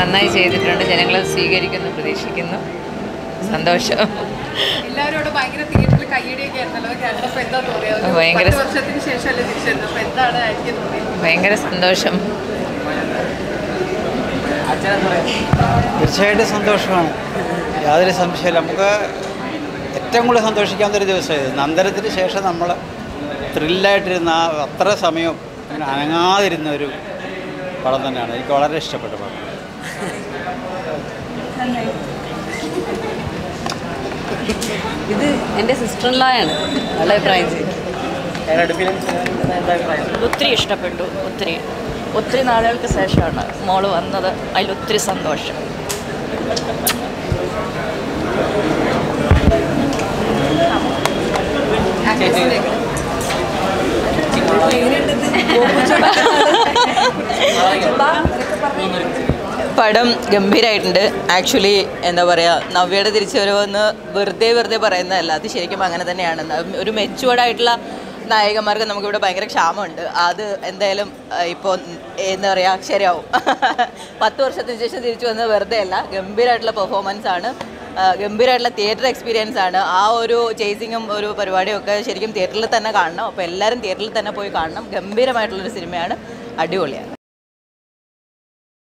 നന്നായി ചെയ്തിട്ടുണ്ട് ജനങ്ങൾ സ്വീകരിക്കുന്നു പ്രതീക്ഷിക്കുന്നു സന്തോഷം എല്ലാവരോടും ഭയങ്കര തിയേറ്ററിൽ കയ്യടിയൊക്കെ ആയിരുന്നല്ലോ അതൊക്കെ കണ്ടപ്പോൾ എന്താ തോന്നിയത് ഒരു ഭയങ്കര പത്ത് വർഷത്തിന് ശേഷമല്ലേ തിരിച്ചെത്തുന്നത് അപ്പോൾ എന്താണ് എനിക്ക് തോന്നിയത് ഭയങ്കര സന്തോഷം തീർച്ചയായിട്ടും സന്തോഷമാണ് യാതൊരു സംശയമില്ല നമുക്ക് ഏറ്റവും കൂടുതൽ സന്തോഷിക്കാവുന്ന ഒരു ദിവസം ഇത് നന്ദനത്തിന് ശേഷം നമ്മൾ ത്രില്ലായിട്ടിരുന്ന ആ അത്ര സമയം ഇങ്ങനെ അനങ്ങാതിരുന്ന ഒരു പടം തന്നെയാണ് എനിക്ക് വളരെ ഇഷ്ടപ്പെട്ട പടം ഇത് എൻ്റെ സിസ്റ്റർ ആണ് നല്ല അഭിപ്രായം ചെയ്തു ഒത്തിരി ഇഷ്ടപ്പെട്ടു ഒത്തിരി ഒത്തിരി നാളുകൾക്ക് ശേഷമാണ് മോള് വന്നത് അതിലൊത്തിരി സന്തോഷം ആക്ടേഴ്സിലേക്ക് പടം ഗംഭീരമായിട്ടുണ്ട് ആക്ച്വലി എന്താ പറയുക നവ്യയുടെ തിരിച്ചുവരവെന്ന് വെറുതെ വെറുതെ പറയുന്നതല്ല അത് ശരിക്കും അങ്ങനെ തന്നെയാണ് ന- ഒരു മെച്ചുവേർഡ് ആയിട്ടുള്ള നായകന്മാർക്ക് നമുക്കിവിടെ ഭയങ്കര ക്ഷാമമുണ്ട് അത് എന്തായാലും ഇപ്പോൾ എന്താ പറയുക ശരിയാവും പത്ത് വർഷത്തിന് ശേഷം തിരിച്ചു വന്നത് വെറുതെ അല്ല ഗംഭീരമായിട്ടുള്ള പെർഫോമൻസ് ആണ് ആ, ഗംഭീരമായിട്ടുള്ള തിയേറ്റർ എക്സ്പീരിയൻസ് ആണ് ആ ഒരു ചേസിങ്ങും ഒരു പരിപാടിയും ഒക്കെ ശരിക്കും തിയേറ്ററിൽ തന്നെ കാണണം അപ്പോൾ എല്ലാവരും തിയേറ്ററിൽ തന്നെ പോയി കാണണം ഗംഭീരമായിട്ടുള്ളൊരു സിനിമയാണ് അടിപൊളിയാണ്